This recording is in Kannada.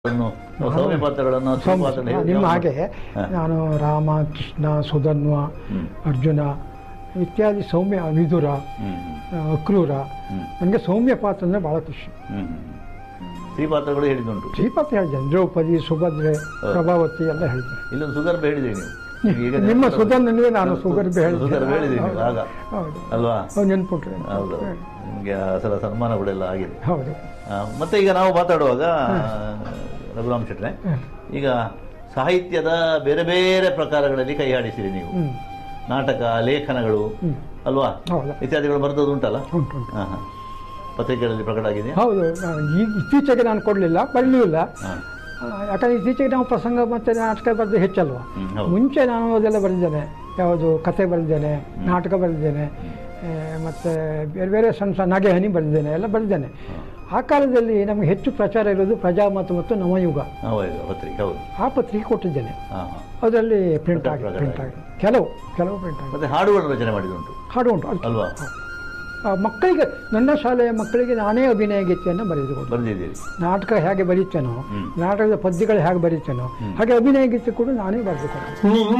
ಪಾತ್ರಗಳನ್ನು ಸೌಮ್ಯ ಪಾತ್ರಗಳನ್ನು ಅಸೂಯ ಸೌಮ್ಯ- ಪಾತ್ರಗಳನ್ನು ನಿಮ್ಮ ಯಾವ- ಹಾಗೆ ಹಾ. ನಾನು ರಾಮ ಕೃಷ್ಣ ಸುಧನ್ವ ಹ್ಮ್. ಅರ್ಜುನ ಇತ್ಯಾದಿ ಸೌಮ್ಯ ವಿದುರ ಹ್ಮ್, ಆ, ಅಕ್ರೂರ ಹ್ಮ್, ನನಗೆ ಸೌಮ್ಯ ಪಾತ್ರ ಅಂದರೆ ಭಾಳ ಖುಷಿ ಹ್ಮ್, ಹ್ಮ್. ಸ್ತ್ರೀ ಪಾತ್ರಗಳು ಹೇಳಿದುಂಟು ಶ್ರೀಪಾತ್ರ ಹೇಳಿದ್ದೇನೆ ದ್ರೌಪದಿ ಸುಭದ್ರೆ ಪ್ರಭಾವತಿ ಎಲ್ಲ ಹೇಳಿದ್ದೇನೆ ಇಲ್ಲೊಂದು ಸುಗರ್ಭ ಹೇಳಿದೆ ನೀವು ಈಗ ನಿಮ್ಮ ನೆನಪು- ಸುಧನ್ವನಿಗೆ ನಾನು ಸುಗರ್ಭ ಹೇಳಿದ್ದೇನೆ. ಸುಗರ್ಭ ಹೇಳಿದೆ ನೀವು ಆಗ ಹೌದು ಅಲ್ವಾ ಹೌದು ನೆನ್ಪುಂಟ್ರೆ ಹೌದು ನಿಮಗೆ ಆ ಸಲ ಸನ್ಮಾನ ಕೂಡ ಎಲ್ಲ ಆಗಿದೆ ಹೌದು ಆ, ಮತ್ತೆ ಈಗ ನಾವು ಮಾತಾಡುವಾಗ ರಘುರಾಮ್ ಶೆಟ್ರೆ ಹ್ಮ್. ಈಗ ಸಾಹಿತ್ಯದ ಬೇರೆ ಬೇರೆ ಪ್ರಕಾರಗಳಲ್ಲಿ ಕೈ ಆಡಿಸಿರಿ ನೀವು ಹ್ಞೂ ನಾಟಕ ಲೇಖನಗಳು ಹ್ಮ್. ಅಲ್ವಾ ಹೌದು ಇತ್ಯಾದಿಗಳು ಬರೆದದ್ದು ಉಂಟಲ್ಲ ಉಂಟು ಉಂಟು ಹಾ, ಹಾ. ಪತ್ರಿಕೆಗಳಲ್ಲಿ ಪ್ರಕಟ ಆಗಿದೆ ಹೌದು ನಾನು ಈಗ ಇತ್ತೀಚೆಗೆ ನಾನು ಕೊಡಲಿಲ್ಲ ಬರಲಿಲ್ಲ ಹಾ. ಯಾಕಂದ್ರೆ ಇತ್ತೀಚೆಗೆ ನಾವು ಪ್ರಸಂಗ ಮತ್ತು ನಾಟಕ ಬರೆದು ಹೆಚ್ಚಲ್ವಾ ಹ್ಮ್, ಹೌದು. ಮುಂಚೆ ನಾನು ಅದೆಲ್ಲ ಬರೆದಿದ್ದೇನೆ ಯಾವುದು ಕತೆ ಬರೆದಿದ್ದೇನೆ ನಾಟಕ ಬರೆದಿದ್ದೇನೆ ಆ, ಮತ್ತು ಬೇರೆ ಬೇರೆ ಸಣ್ಣ ಸಣ್ಣ ನಗೆ ಹನಿ ಬರೆದಿದ್ದೇನೆ ಎಲ್ಲ ಬರೆದಿದ್ದೇನೆ ಆ ಕಾಲದಲ್ಲಿ ನಮಗೆ ಹೆಚ್ಚು ಪ್ರಚಾರ ಇರೋದು ಪ್ರಜಾಮತ ಮತ್ತು ನವಯುಗ ಹಾ, ಹೌದು, ಪತ್ರಿಕೆ ಹೌದು ಆ ಪತ್ರಿಕೆ ಕೊಟ್ಟಿದ್ದೇನೆ ಹಾ, ಹಾ. ಅದರಲ್ಲಿ ಪ್ರಿಂಟ್ ಪ್ರಕಟ ಆಗಿದೆ ಆಗಿದೆ. ಪ್ರಿಂಟ್ ಆಗಿದೆ ಕೆಲವು ಕೆಲವು ಪ್ರಿಂಟ್ ಆಗಿದೆ ಮತ್ತೆ ಹಾಡುಗಳನ್ನು ರಚನೆ ಮಾಡಿದುಂಟು ಹಾಡು ಉಂಟು ಅದು ಅಲ್ವಾ ಆ, ಮಕ್ಕಳಿಗೆ ನನ್ನ ಶಾಲೆಯ ಮಕ್ಕಳಿಗೆ ನಾನೇ ಅಭಿನಯ ಗೀತೆಯನ್ನು ಬರೆದುಕೊಡು ಬರೆದಿದ್ದೀರಿ ನಾಟಕ ಹೇಗೆ ಬರೀತೇನೋ ಹ್ಮ್. ನಾಟಕದ ಪದ್ಯಗಳು ಹೇಗೆ ಬರೀತೇನೋ ಹಾಗೆ ಅಭಿನಯ ಗೀತೆ ಕೂಡ ನಾನೇ ಬರೆದುಕೊಡು ನಿನ್ನ